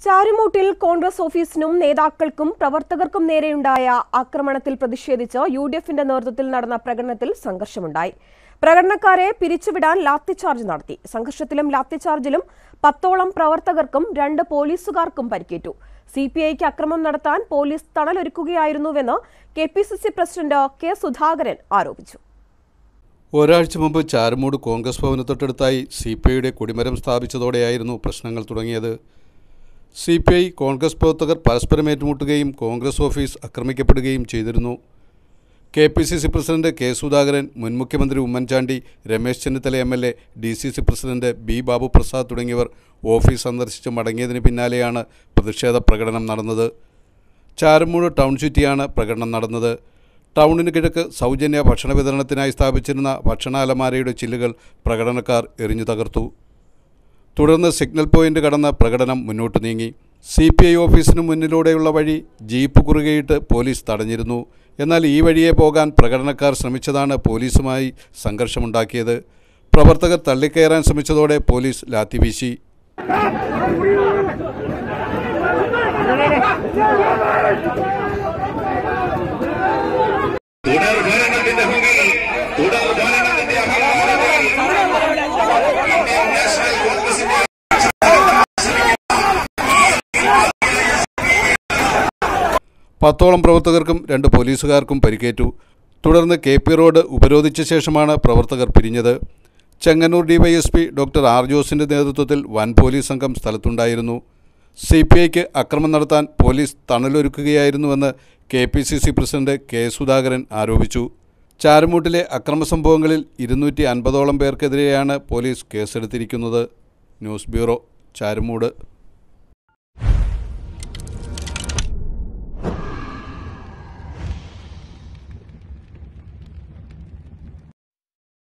ചാരുമൂട്ടിൽ കോൺഗ്രസ് ഓഫീസിനും നേതാക്കൾക്കും പ്രവർത്തകർക്കും നേരെയുണ്ടായ ആക്രമണത്തിൽ പ്രതിഷേധിച്ച് യു ഡി എഫിന്റെ നേതൃത്വത്തിൽ നടന്ന പ്രകടനത്തിൽ സംഘർഷമുണ്ടായി പ്രകടനക്കാരെ പിരിച്ചുവിടാൻ ലാത്തിചാർജ് നടത്തി സംഘർഷത്തിലും ലാത്തിചാർജിലും പത്തോളം പ്രവർത്തകർക്കും രണ്ട് പോലീസുകാർക്കും പരിക്കേറ്റു സി പി ഐക്ക് അക്രമം നടത്താൻ പോലീസ് തണലൊരുക്കുകയായിരുന്നുവെന്ന് K P C C president K Sudhakaran ആരോപിച്ചു ഒരാഴ്ച മുമ്പ് ചാരമൂട് കോൺഗ്രസ് ഭവന് തൊട്ടടുത്തായി സി പി ഐയുടെ കൊടിമരം സ്ഥാപിച്ചതോടെയായിരുന്നു പ്രശ്നങ്ങൾ തുടങ്ങിയത് സി പി ഐ കോൺഗ്രസ് പ്രവർത്തകർ പരസ്പരം ഏറ്റുമുട്ടുകയും കോൺഗ്രസ് ഓഫീസ് ആക്രമിക്കപ്പെടുകയും ചെയ്തിരുന്നു K P C C president K Sudhakaran മുൻ മുഖ്യമന്ത്രി Oommen Chandy Ramesh Chennithala M L A D C C president B Babu Prasad തുടങ്ങിയവർ ഓഫീസ് സന്ദർശിച്ച് മടങ്ങിയതിന് പിന്നാലെയാണ് പ്രതിഷേധ പ്രകടനം നടന്നത് ചാരമൂട് ടൗൺ ചുറ്റിയാണ് പ്രകടനം നടന്നത് ടൗണിന് കിഴക്ക് സൗജന്യ ഭക്ഷണ വിതരണത്തിനായി സ്ഥാപിച്ചിരുന്ന ഭക്ഷണ അലമാരയുടെ ചില്ലുകൾ പ്രകടനക്കാർ എറിഞ്ഞു തകർത്തു തുടർന്ന് സിഗ്നൽ പോയിന്റ് കടന്ന് പ്രകടനം മുന്നോട്ട് നീങ്ങി സി പി ഐ ഓഫീസിന് മുന്നിലൂടെയുള്ള വഴി ജീപ്പ് കുറുകയിട്ട് പോലീസ് തടഞ്ഞിരുന്നു എന്നാൽ ഈ വഴിയെ പോകാൻ പ്രകടനക്കാർ ശ്രമിച്ചതാണ് പോലീസുമായി സംഘർഷമുണ്ടാക്കിയത് പ്രവർത്തകർ തള്ളിക്കയറാൻ ശ്രമിച്ചതോടെ പോലീസ് ലാത്തിവീശി തുടർ ഭരണത്തിന്റെ ഭംഗി തുടർ ഭരണത്തിന്റെ അഹങ്കാരങ്ങൾ ഇന്ത്യൻ നാഷണൽ കോൺഗ്രസിന്റെ പത്തോളം പ്രവർത്തകർക്കും രണ്ട് പോലീസുകാർക്കും പരിക്കേറ്റു തുടർന്ന് കെ പി റോഡ് ഉപരോധിച്ച ശേഷമാണ് പ്രവർത്തകർ പിരിഞ്ഞത് ചെങ്ങന്നൂർ ഡിവൈഎസ്പി ഡോക്ടർ ആർ ജോസിൻ്റെ നേതൃത്വത്തിൽ വൻ പോലീസ് സംഘം സ്ഥലത്തുണ്ടായിരുന്നു സി പി ഐക്ക് അക്രമം നടത്താൻ പോലീസ് തണലൊരുക്കുകയായിരുന്നുവെന്ന് K P C C president K Sudhakaran ആരോപിച്ചു ചാരമൂട്ടിലെ അക്രമ സംഭവങ്ങളിൽ ഇരുന്നൂറ്റി അൻപതോളം പേർക്കെതിരെയാണ് പോലീസ് കേസെടുത്തിരിക്കുന്നത് ന്യൂസ് ബ്യൂറോ ചാരമൂട്